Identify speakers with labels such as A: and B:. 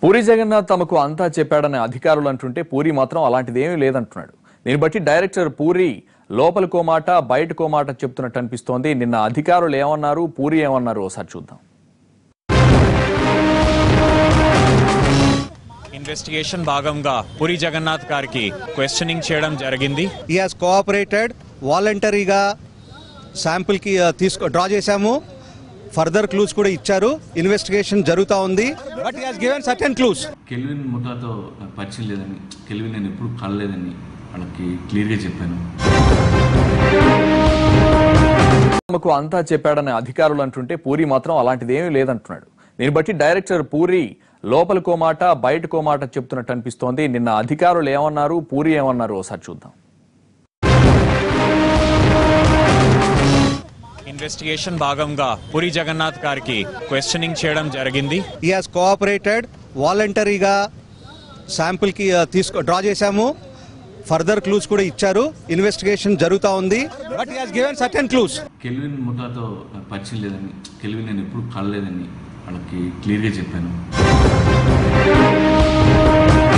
A: పూరి జగన్నాథ్ తమకు అంతా చెప్పాడని అధికారులు అంటుంటే పూరి మాత్రం అలాంటిదేమీ లేదంటున్నాడు దీన్ని బట్టి డైరెక్టర్ పూరి లోపలికో మాట బయటకో మాట చెప్తున్నట్టు అనిపిస్తోంది నిన్న అధికారులు ఏమన్నారు పూరి ఏమన్నారు ఒకసారి చూద్దాం
B: ఇన్వెస్టిగేషన్ భాగంగా పురి జగన్నాథ్ గారికి క్వశ్చనింగ్ చేయడం జరిగింది
C: ఈ హాజ్ కోఆపరేటెడ్ వాలంటరీగా శాంపుల్కి తీసుకో డ్రా చేశాము ఫర్దర్ క్లూస్ కూడా ఇచ్చారు ఇన్వెస్టిగేషన్ జరుగుతూ ఉంది but he has given certain clues
D: Kelvin ముఠాతో నాకు పరిచయం లేదని కెల్విన్ నేను ఎప్పుడు కలలేదని వాళ్ళకి క్లియర్గా చెప్పాను
A: తమకు అంతా చెప్పాడని అధికారులు అంటుంటే పూరి మాత్రం అలాంటిదేమీ లేదంటున్నాడు దీన్ని బట్టి డైరెక్టర్ పూరి లోపలికో మాట బయటకో మాట చెప్తున్నట్టు అనిపిస్తోంది నిన్న అధికారులు ఏమన్నారు పూరి ఏమన్నారు ఒకసారి చూద్దాం
B: ఇన్వెస్టిగేషన్ భాగంగా పురి జగన్నాథ్ గారికి క్వశ్చనింగ్ చేయడం జరిగింది
C: ఈ హాజ్ కోఆపరేటెడ్ వాలంటరీగా శాంపుల్కి తీసుకో డ్రా చేశాము ఫర్దర్ క్లూస్ కూడా ఇచ్చారు ఇన్వెస్టిగేషన్ జరుగుతూ ఉంది but he has given certain clues
D: Kelvin ముఠాతో నాకు పరిచయం లేదని కెల్విన్ నేను ఎప్పుడు కలలేదని వాళ్ళకి క్లియర్గా చెప్పాను